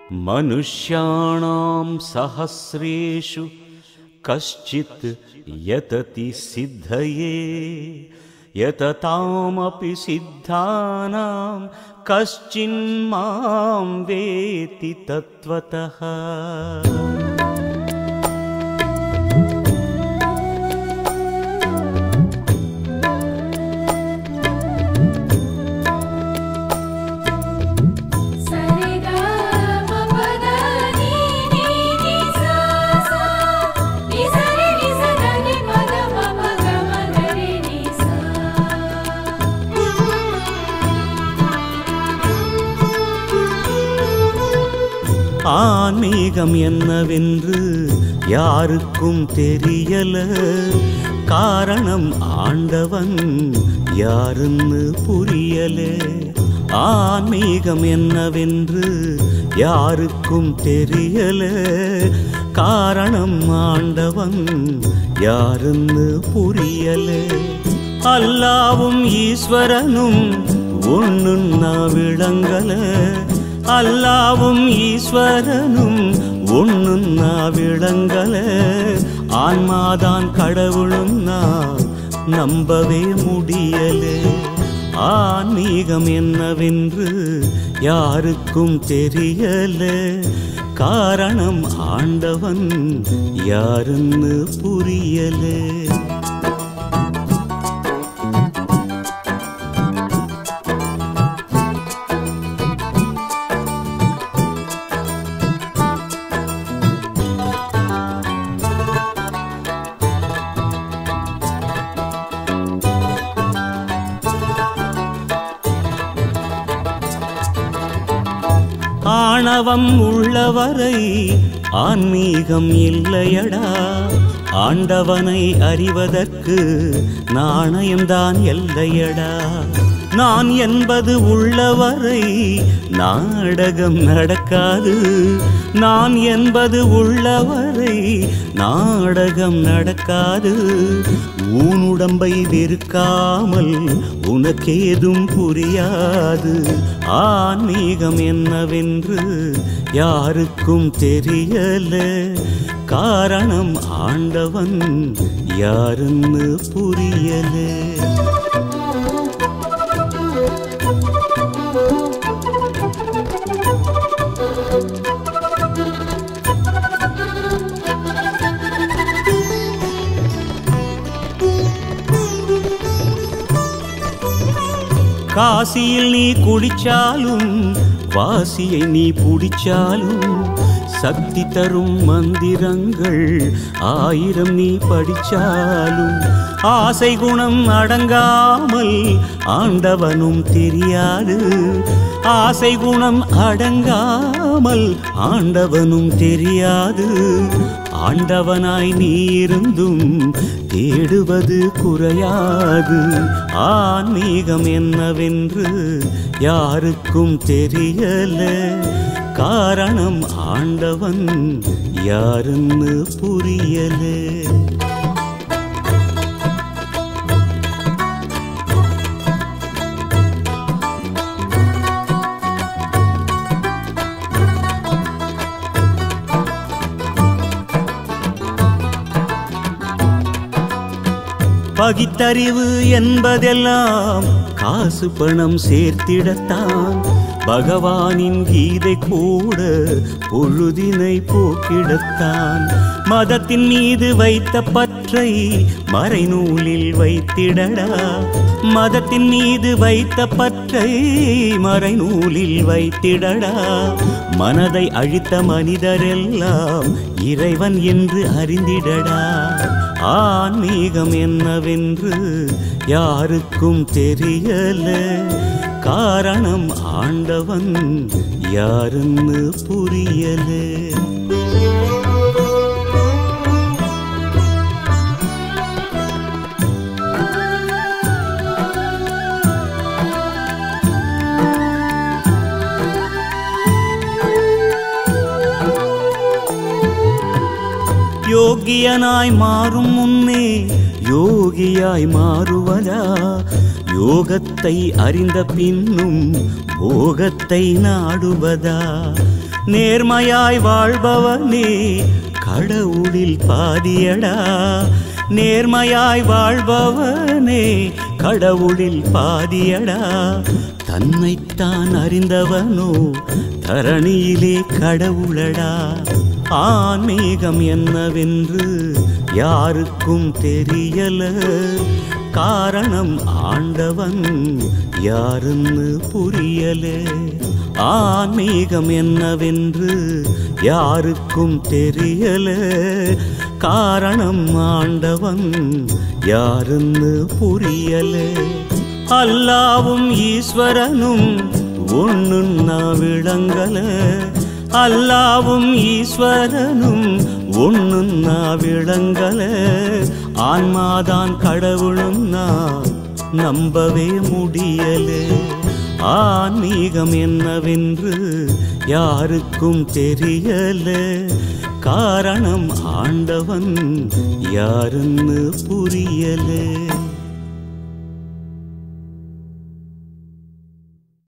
मनुष्याणां सहस्रेषु कश्चित् यतति सिद्धये यततामपि सिद्धानां कश्चिन्मां वेति तत्त्वतः சரிகா மபத நீ நீ நீ சா சா நீ சரி நீ சரி மக மப கம கரி நீ சா ஆன்மீகம் என்னவென்று யாருக்கும் தெரியல காரணம் ஆண்டவன் யாருன்னு புரியல ஆன்மீகம் என்னவென்று யாருக்கும் தெரியல காரணம் ஆண்டவன் யாருன்னு புரியல அல்லாவும் ஈஸ்வரனும் ஒண்ணுன்னா விளங்கல அல்லாவும் ஈஸ்வரனும் ஒண்ணுன்னா விளங்கல ஆன்மாதான் கடவுளும் நான் நம்பவே முடியல ஆன்மீகம் என்னவென்று யாருக்கும் தெரியல காரணம் ஆண்டவன் யாருன்னு புரியலே ஆணவம் உள்ளவரை ஆன்மீகம் இல்லையடா ஆண்டவனை அறிவதற்கு நாணயம்தான் எல்லையடா நான் என்பது உள்ளவரை நாடகம் நடக்காது நான் என்பது உள்ளவரை நாடகம் நடக்காது ஊன் உடம்பை வெறுக்காமல் உனக்கேதும் புரியாது ஆன்மீகம் என்னவென்று யாருக்கும் தெரியல காரணம் ஆண்டவன் யாருன்னு புரியலே காசியில் நீ குடிச்சாலும் வாசியை நீ புடிச்சாலும் சக்தி தரும் மந்திரங்கள் ஆயிரம் நீ படிச்சாலும் ஆசை குணம் அடங்காமல் ஆண்டவனும் தெரியாது ஆசை குணம் அடங்காமல் ஆண்டவனும் தெரியாது ஆண்டவனாய் நீ இருந்தும் தேடுவது குறையாது ஆன்மீகம் என்னவென்று யாருக்கும் தெரியல காரணம் ஆண்டவன் யாருன்னு புரியலே பகித்தறிவு என்பதெல்லாம் காசு பணம் சேர்த்திடத்தான் பகவானின் கீதை கூட பொழுதினை போக்கிடத்தான் மதத்தின் மீது வைத்த பற்றை மறைநூலில் வைத்திடடா மதத்தின் மீது வைத்த பற்றை மறைநூலில் வைத்திடடா மனதை அழித்த மனிதரெல்லாம் இறைவன் என்று அறிந்திடடா ஆன்மீகம் என்னவென்று யாருக்கும் தெரியல காரணம் ஆண்டவன் யாருன்னு புரியலே யோகியனாய் மாறும் முன்னே யோகியாய் மாறுவதா யோகத்தை அறிந்த பின்னும் போகத்தை நாடுவதா நேர்மையாய் வாழ்பவனே கடவுளில் பாதியடா நேர்மையாய் வாழ்பவனே கடவுளில் பாதியடா தன்னைத்தான் அறிந்தவனோ தரணியிலே கடவுளடா ஆன்மீகம் என்னவென்று யாருக்கும் தெரியல காரணம் ஆண்டவன் யாருன்னு புரியல ஆன்மீகம் என்னவென்று யாருக்கும் தெரியல காரணம் ஆண்டவன் யாருன்னு புரியல அல்லாவும் ஈஸ்வரனும் ஒண்ணுன்னா விளங்கல அல்லாவும் ஈஸ்வரனும் ஒண்ணுன்னா விளங்கல ஆன்மாதான் கடவுளும் நான் நம்பவே முடியல ஆன்மீகம் என்னவென்று யாருக்கும் தெரியல காரணம் ஆண்டவன் யாருன்னு புரியல